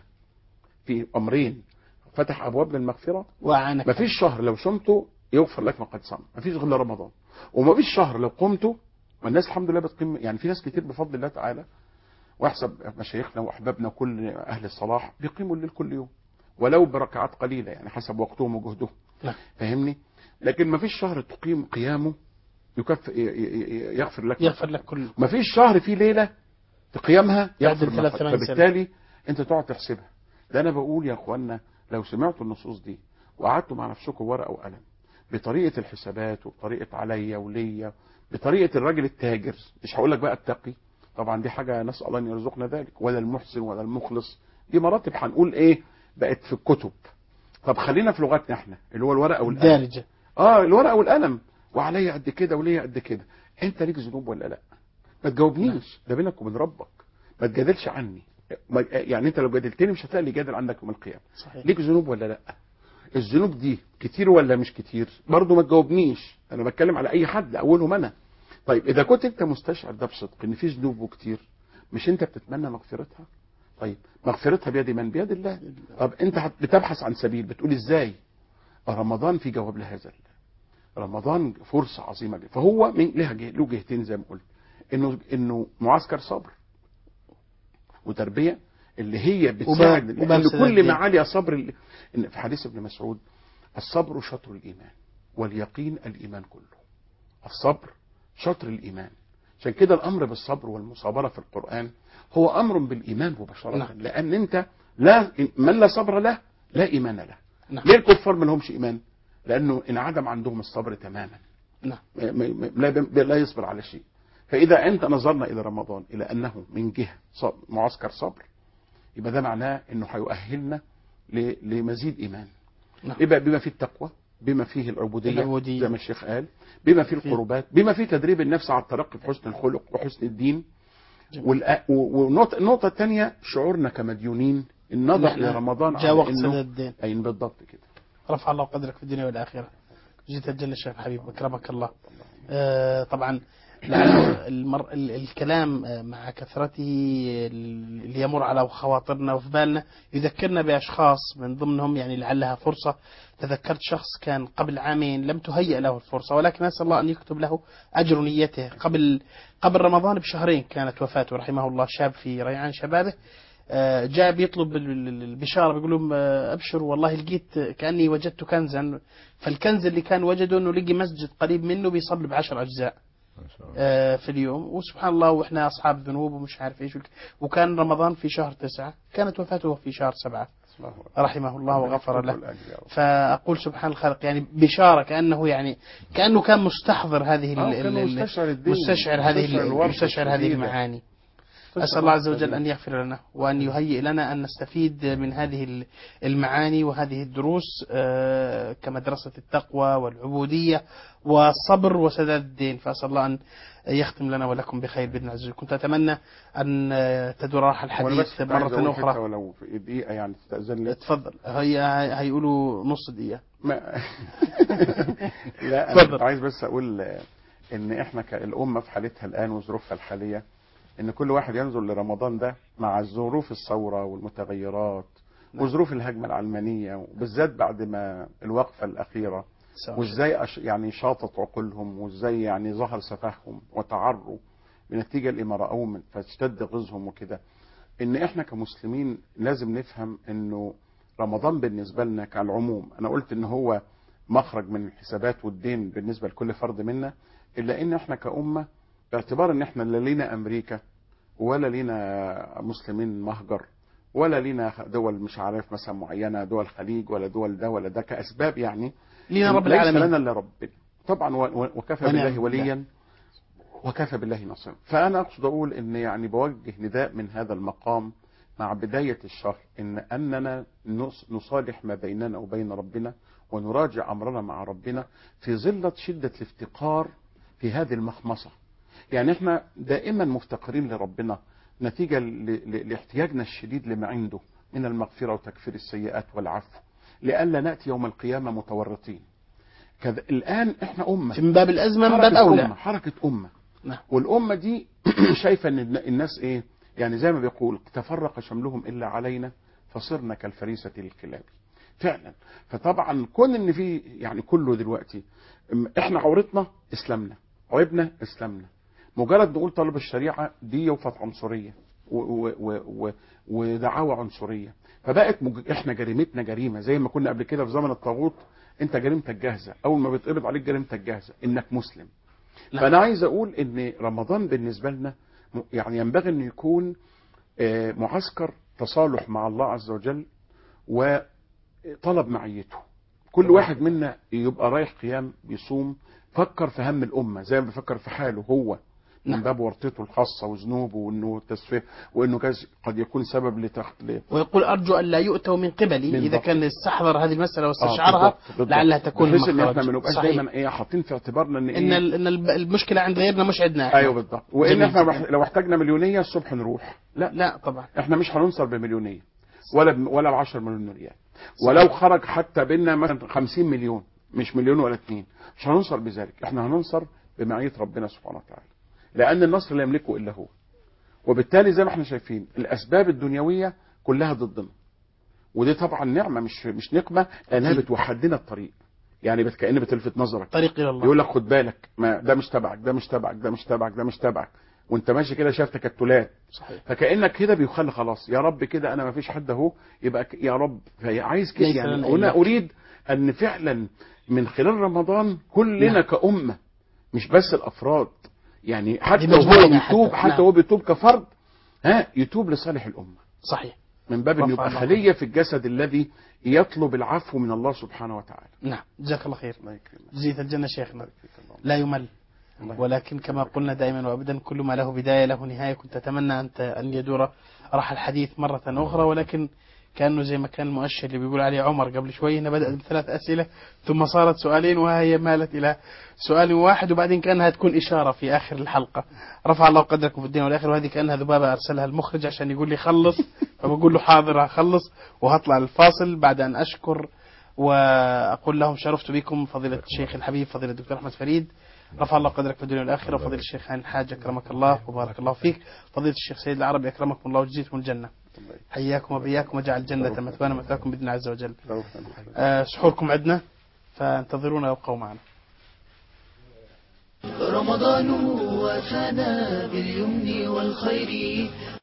في امرين فتح ابواب للمغفره واعانك مفيش شهر لو صمته يغفر لك ما قد صام مفيش غير رمضان ومفيش شهر لو قمته والناس الحمد لله بتقيم يعني في ناس كتير بفضل الله تعالى واحسب مشايخنا واحبابنا كل اهل الصلاح بيقيموا الليل كل يوم ولو بركعات قليله يعني حسب وقتهم وجهدهم نعم. فاهمني لكن مفيش شهر تقيم قيامه يكف ي- ي- يغفر لك ما يغفر لك كل مفيش شهر فيه ليله تقيمها بعد يغفر ما الثلاث قد. ثمان سنين. فبالتالي انت تقعد تحسبها ده انا بقول يا اخوانا لو سمعتوا النصوص دي وقعدتوا مع نفسكم ورقه وقلم بطريقه الحسابات وبطريقه عليا وليا بطريقه الراجل التاجر مش هقول لك بقى التقي طبعا دي حاجه نسال الله ان يرزقنا ذلك ولا المحسن ولا المخلص دي مراتب هنقول ايه بقت في الكتب طب خلينا في لغتنا احنا اللي هو الورقه والقلم دارجه اه الورقه والقلم وعليا قد كده وليا قد كده انت ليك ذنوب ولا لا ما تجاوبنيش ده بينك وبين ربك ما تجادلش عني ما- يعني انت لو جادلتني مش هتلاقي لي جادل عندك يوم القيامه صحيح ليك ذنوب ولا لا الذنوب دي كتير ولا مش كتير برضه ما تجاوبنيش انا بتكلم على اي حد اولهم انا طيب اذا كنت انت مستشعر ده بصدق ان في ذنوب وكتير مش انت بتتمنى مغفرتها طيب مغفرتها بيد من بيد الله طب انت هت- بتبحث عن سبيل بتقول ازاي رمضان في جواب لهذا رمضان فرصة عظيمة جدا فهو من لها جه- له جهتين زي ما قلت انه انه معسكر صبر وتربية اللي هي بتساعد وباب- لأن وباب سداد كل دين. معالي صبر ال- إن في حديث ابن مسعود الصبر شطر الإيمان واليقين الإيمان كله الصبر شطر الإيمان عشان كده الأمر بالصبر والمصابرة في القرآن هو أمر بالإيمان مباشرة نعم. لأن أنت لا من لا صبر له لا إيمان له نعم ليه الكفار ما لهمش إيمان لأنه انعدم عندهم الصبر تماما نعم ما- ما- ما- لا لا يصبر على شيء فإذا أنت نظرنا إلى رمضان إلى أنه من جهة صبر معسكر صبر يبقى ده معناه أنه هيؤهلنا ل- لمزيد إيمان نعم. يبقى بما فيه التقوى بما فيه العبودية العبودية. زي ما الشيخ قال بما فيه فيه. القربات بما فيه تدريب النفس على الترقي في حسن الخلق وحسن الدين جميل. والأ- و- والنقطة النقطة الثانية شعورنا كمديونين النظر نحن إلى رمضان جاء على وقت إنه- سداد الدين أي بالضبط كده رفع الله قدرك في الدنيا والآخرة جيت الجنة الشيخ حبيب أكرمك الله آه طبعا لأنه المر... ال- الكلام آه، مع كثرته ال- اللي يمر على خواطرنا وفي بالنا يذكرنا بأشخاص من ضمنهم يعني لعلها فرصة تذكرت شخص كان قبل عامين لم تهيأ له الفرصة ولكن أسأل الله أن يكتب له أجر نيته قبل قبل رمضان بشهرين كانت وفاته رحمه الله شاب في ريعان شبابه آه، جاء بيطلب ال- ال- البشارة بيقول لهم آه، أبشروا والله لقيت كأني وجدت كنزا فالكنز اللي كان وجده أنه لقي مسجد قريب منه بيصلي بعشر أجزاء ما شاء الله آه، في اليوم وسبحان الله واحنا اصحاب ذنوب ومش عارف ايش وكان رمضان في شهر تسعة كانت وفاته في شهر سبعة الله أكبر. رحمه الله وغفر له يكتب الأجر يا رب. فاقول سبحان الخالق يعني بشاره كانه يعني كانه كان مستحضر هذه ال- آه، ال- كان ال- مستشعر الدين مستشعر هذه مستشعر ال- الورطة مستشعر هذه الشديدة. المعاني مستشعر أسأل الله عز الورطة وجل أن يغفر لنا وأن يهيئ لنا أن نستفيد من هذه ال- المعاني وهذه الدروس آه، كمدرسة التقوى والعبودية والصبر وسداد الدين فأسأل الله أن يختم لنا ولكم بخير بإذن الله عز وجل كنت أتمنى أن آه، تدور راح وأنا الحديث بس كنت عايز أقول مرة حتة أخرى ولو في دقيقة يعني تستأذن لي تفضل هي هيقولوا نص دقيقة ما لا اتفضل. انا كنت عايز بس اقول آه، ان احنا كالامه في حالتها الان وظروفها الحاليه ان كل واحد ينظر لرمضان ده مع ظروف الثوره والمتغيرات نعم. وظروف الهجمه العلمانيه وبالذات بعد ما الوقفه الاخيره سواء. وازاي أش... يعني شاطت عقولهم وازاي يعني ظهر سفاههم وتعروا بنتيجه لما راوه من- فاشتد غيظهم وكده ان احنا كمسلمين لازم نفهم انه رمضان بالنسبه لنا كالعموم انا قلت ان هو مخرج من الحسابات والدين بالنسبه لكل فرد منا الا ان احنا كامه باعتبار ان احنا لا لينا امريكا ولا لينا مسلمين مهجر ولا لينا دول مش عارف مثلا معينه دول الخليج ولا دول ده ولا ده كاسباب يعني لينا رب ليس العالمين لنا الا ربنا طبعا و- و- وكفى ونعم بالله بالله. وليا وكفى بالله نصيرا فانا اقصد اقول ان يعني بوجه نداء من هذا المقام مع بدايه الشهر ان اننا نص- نصالح ما بيننا وبين ربنا ونراجع امرنا مع ربنا في ظله شده الافتقار في هذه المخمصه يعني احنا دائما مفتقرين لربنا نتيجه ل- ل- لاحتياجنا الشديد لما عنده من المغفره وتكفير السيئات والعفو لئلا ناتي يوم القيامه متورطين كذا الان احنا امه من باب الأزمة من باب حركة أولى أمة حركة أمة نعم. والأمة دي شايفة إن الن- الناس إيه يعني زي ما بيقول تفرق شملهم إلا علينا فصرنا كالفريسة للكلاب فعلا فطبعا كون إن في يعني كله دلوقتي م- إحنا عورتنا إسلامنا عيبنا إسلامنا مجرد نقول طالب الشريعة دي يوفت عنصرية و- و- و- و- ودعاوى عنصرية فبقت مج... احنا جريمتنا جريمة زي ما كنا قبل كده في زمن الطاغوت انت جريمتك جاهزة اول ما بيتقبض عليك جريمتك جاهزة انك مسلم نعم. فانا عايز اقول ان رمضان بالنسبه لنا م- يعني ينبغي انه يكون آه، معسكر تصالح مع الله عز وجل وطلب معيته كل واحد منا يبقى رايح قيام بيصوم فكر في هم الامه زي ما بيفكر في حاله هو من نعم. باب ورطته الخاصه وذنوبه وانه تسفيه وانه كز- قد يكون سبب لتخ... ل... ويقول أرجو أن لا يؤتوا من قبلي من إذا ضبط. كان استحضر هذه المسألة آه، واستشعرها بالضبط، بالضبط. لعلها تكون بحيث ان احنا مخرج. ما نبقاش صحيح. دايما ايه حاطين في اعتبارنا ان إن ايه ال- إن الب- المشكلة عند غيرنا مش عندنا إحنا. ايوه بالضبط وان جميل احنا جداً. مح- لو احتاجنا مليونيه الصبح نروح لا لا طبعا احنا مش هننصر بمليونيه ولا ب... ولا ب 10 مليون ريال ولو خرج حتى بينا مثلا 50 مليون مش مليون ولا اتنين مش هننصر بذلك احنا هننصر بمعيه ربنا سبحانه وتعالى لان النصر لا يملكه الا هو وبالتالي زي ما احنا شايفين الاسباب الدنيويه كلها ضدنا ودي طبعا نعمه مش مش نقمه لانها أكيد. بتوحد لنا الطريق يعني بت- كأن بتلفت نظرك طريق إلى الله يقول لك خد بالك ما ده مش تبعك ده مش تبعك ده مش تبعك ده مش تبعك وانت ماشي كده شايف تكتلات صحيح فكانك كده بيخلي خلاص يا رب كده انا ما فيش حد اهو يبقى ك- يا رب فهي عايز كده ليس يعني لنا وانا إلا. اريد ان فعلا من خلال رمضان كلنا نعم. كامه مش بس الافراد يعني حتى دي هو مجموعنا حتى. بيتوب حتى نعم. هو بيتوب كفرد ها يتوب لصالح الامه صحيح من باب ان رفع يبقى الله. خليه في الجسد الذي يطلب العفو من الله سبحانه وتعالى نعم جزاك الله خير الله يكرمك جزيت الجنة شيخنا الله يكرمك الله. لا يمل الله ولكن كما قلنا دائما وابدا كل ما له بدايه له نهايه كنت اتمنى ان ان يدور راح الحديث مره اخرى ولكن كانه زي ما كان المؤشر اللي بيقول عليه عمر قبل شوي انها بدات بثلاث اسئله ثم صارت سؤالين وهي مالت الى سؤال واحد وبعدين كانها تكون اشاره في اخر الحلقه رفع الله قدركم في الدنيا والاخره وهذه كانها ذبابه ارسلها المخرج عشان يقول لي خلص فبقول له حاضر هخلص وهطلع الفاصل بعد ان اشكر واقول لهم شرفت بكم فضيله الشيخ الحبيب فضيله الدكتور احمد فريد رفع الله قدرك في الدنيا والآخرة فضيلة الشيخ هاني الحاج أكرمك الله وبارك الله فيك فضيلة الشيخ سيد العربي أكرمكم الله وجزيكم الجنة حياكم وبياكم وجعل الجنة مثوانا مثواكم بإذن الله عز وجل آه، سحوركم عندنا فانتظرونا وابقوا معنا رمضان وفانا باليمن والخير